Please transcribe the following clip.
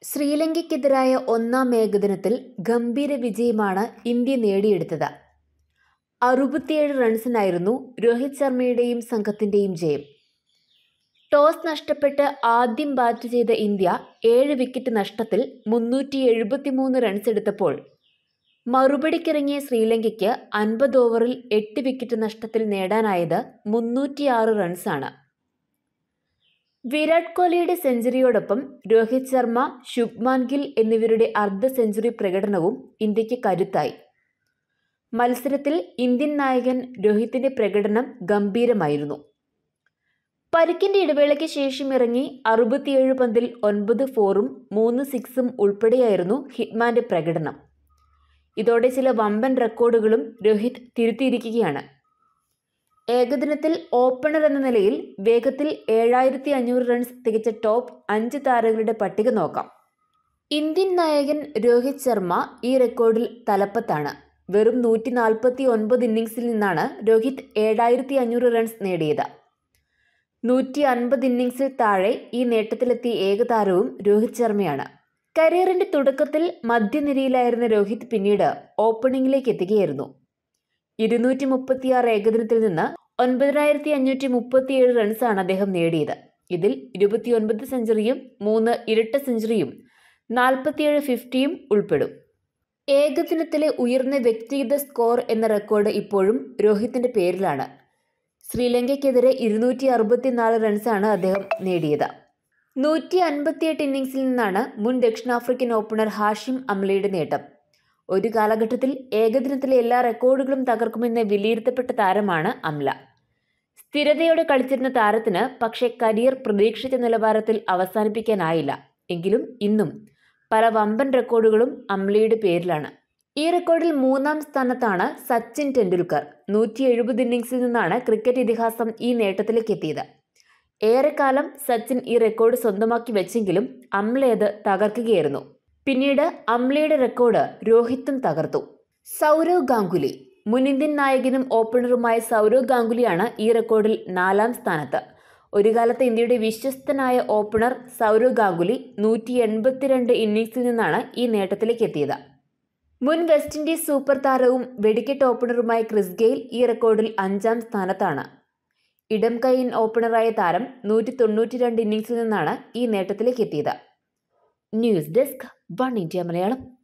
ശ്രീലങ്കയ്ക്കെതിരായ ഒന്നാം ഏകദിനത്തിൽ ഗംഭീര വിജയമാണ് ഇന്ത്യ നേടിയെടുത്തത് അറുപത്തിയേഴ് റൺസിനായിരുന്നു രോഹിത് ശർമ്മയുടെയും സംഘത്തിന്റെയും ജയം ടോസ് നഷ്ടപ്പെട്ട് ആദ്യം ബാറ്റ് ചെയ്ത ഇന്ത്യ ഏഴ് വിക്കറ്റ് നഷ്ടത്തിൽ മുന്നൂറ്റി എഴുപത്തിമൂന്ന് റൺസ് എടുത്തപ്പോൾ മറുപടിക്കിറങ്ങിയ ശ്രീലങ്കയ്ക്ക് അൻപത് ഓവറിൽ എട്ട് വിക്കറ്റ് നഷ്ടത്തിൽ നേടാനായത് മുന്നൂറ്റിയാറ് റൺസാണ് വിരാട് കോഹ്ലിയുടെ സെഞ്ചുറിയോടൊപ്പം രോഹിത് ശർമ്മ ശുഭ്മാൻ ഗിൽ എന്നിവരുടെ അർദ്ധ സെഞ്ചുറി പ്രകടനവും ഇന്ത്യക്ക് കരുത്തായി മത്സരത്തിൽ ഇന്ത്യൻ നായകൻ രോഹിത്തിന്റെ പ്രകടനം ഗംഭീരമായിരുന്നു പരിക്കിന്റെ ഇടവേളയ്ക്ക് ശേഷം ഇറങ്ങി അറുപത്തിയേഴ് പന്തിൽ ഒൻപത് ഫോറും മൂന്ന് സിക്സും ഉൾപ്പെടെയായിരുന്നു ഹിറ്റ്മാന്റെ പ്രകടനം ഇതോടെ ചില വമ്പൻ റെക്കോർഡുകളും രോഹിത് തിരുത്തിയിരിക്കുകയാണ് ഏകദിനത്തിൽ ഓപ്പണർ എന്ന നിലയിൽ വേഗത്തിൽ ഏഴായിരത്തി അഞ്ഞൂറ് റൺസ് തികച്ച ടോപ്പ് അഞ്ച് താരങ്ങളുടെ പട്ടിക നോക്കാം ഇന്ത്യൻ നായകൻ രോഹിത് ശർമ്മ ഈ റെക്കോർഡിൽ തലപ്പത്താണ് വെറും നൂറ്റി നാൽപ്പത്തി ഒൻപത് ഇന്നിംഗ്സിൽ നിന്നാണ് രോഹിത് ഏഴായിരത്തി അഞ്ഞൂറ് റൺസ് നേടിയത് നൂറ്റി അൻപത് ഇന്നിംഗ്സിൽ താഴെ ഈ നേട്ടത്തിലെത്തിയ ഏക താരവും രോഹിത് ശർമ്മയാണ് കരിയറിന്റെ തുടക്കത്തിൽ മധ്യനിരയിലായിരുന്ന രോഹിത് പിന്നീട് ഓപ്പണിംഗിലേക്ക് എത്തുകയായിരുന്നു ഇരുന്നൂറ്റി മുപ്പത്തിയാറ് ഏകദിനത്തിൽ നിന്ന് ഒൻപതിനായിരത്തി അഞ്ഞൂറ്റി മുപ്പത്തിയേഴ് റൺസാണ് അദ്ദേഹം നേടിയത് ഇതിൽ ഇരുപത്തിയൊൻപത് സെഞ്ചുറിയും മൂന്ന് ഇരട്ട സെഞ്ചുറിയും നാൽപ്പത്തിയേഴ് ഫിഫ്റ്റിയും ഉൾപ്പെടും ഏകദിനത്തിലെ ഉയർന്ന വ്യക്തിഗത സ്കോർ എന്ന റെക്കോർഡ് ഇപ്പോഴും രോഹിത്തിന്റെ പേരിലാണ് ശ്രീലങ്കയ്ക്കെതിരെ ഇരുന്നൂറ്റി അറുപത്തിനാല് റൺസാണ് അദ്ദേഹം നേടിയത് നൂറ്റി അൻപത്തിയെട്ട് ഇന്നിംഗ്സിൽ നിന്നാണ് മുൻ ദക്ഷിണാഫ്രിക്കൻ ഓപ്പണർ ഹാഷിം അംലയുടെ നേട്ടം ഒരു കാലഘട്ടത്തിൽ ഏകദിനത്തിലെ എല്ലാ റെക്കോർഡുകളും തകർക്കുമെന്ന് വിലയിരുത്തപ്പെട്ട താരമാണ് അംല സ്ഥിരതയോടെ കളിച്ചിരുന്ന താരത്തിന് പക്ഷേ കരിയർ പ്രതീക്ഷിച്ച നിലവാരത്തിൽ അവസാനിപ്പിക്കാനായില്ല എങ്കിലും ഇന്നും പല വമ്പൻ റെക്കോർഡുകളും അംലയുടെ പേരിലാണ് ഈ റെക്കോർഡിൽ മൂന്നാം സ്ഥാനത്താണ് സച്ചിൻ ടെണ്ടുൽക്കർ നൂറ്റി എഴുപത് ഇന്നിംഗ്സിൽ നിന്നാണ് ക്രിക്കറ്റ് ഇതിഹാസം ഈ നേട്ടത്തിലേക്ക് എത്തിയത് ഏറെക്കാലം സച്ചിൻ ഈ റെക്കോർഡ് സ്വന്തമാക്കി വെച്ചെങ്കിലും അംലയത് തകർക്കുകയായിരുന്നു പിന്നീട് അംലയുടെ റെക്കോർഡ് രോഹിത്തും തകർത്തു സൗരവ് ഗാംഗുലി മുൻ ഇന്ത്യൻ നായകനും ഓപ്പണറുമായ സൗരവ് ഗാംഗുലിയാണ് ഈ റെക്കോർഡിൽ നാലാം സ്ഥാനത്ത് ഒരു കാലത്ത് ഇന്ത്യയുടെ വിശ്വസ്തനായ ഓപ്പണർ സൗരവ് ഗാംഗുലി നൂറ്റി എൺപത്തിരണ്ട് ഇന്നിംഗ്സിൽ നിന്നാണ് ഈ നേട്ടത്തിലേക്ക് എത്തിയത് മുൻ വെസ്റ്റ് ഇൻഡീസ് സൂപ്പർ താരവും വെടിക്കെട്ട് ഓപ്പണറുമായ ക്രിസ് ഗെയിൽ ഈ റെക്കോർഡിൽ അഞ്ചാം സ്ഥാനത്താണ് ഇടം കൈയിൻ ഓപ്പണറായ താരം നൂറ്റി തൊണ്ണൂറ്റി രണ്ട് ഇന്നിംഗ്സിൽ നിന്നാണ് ഈ നേട്ടത്തിലേക്ക് എത്തിയത് news desk one India Malayalam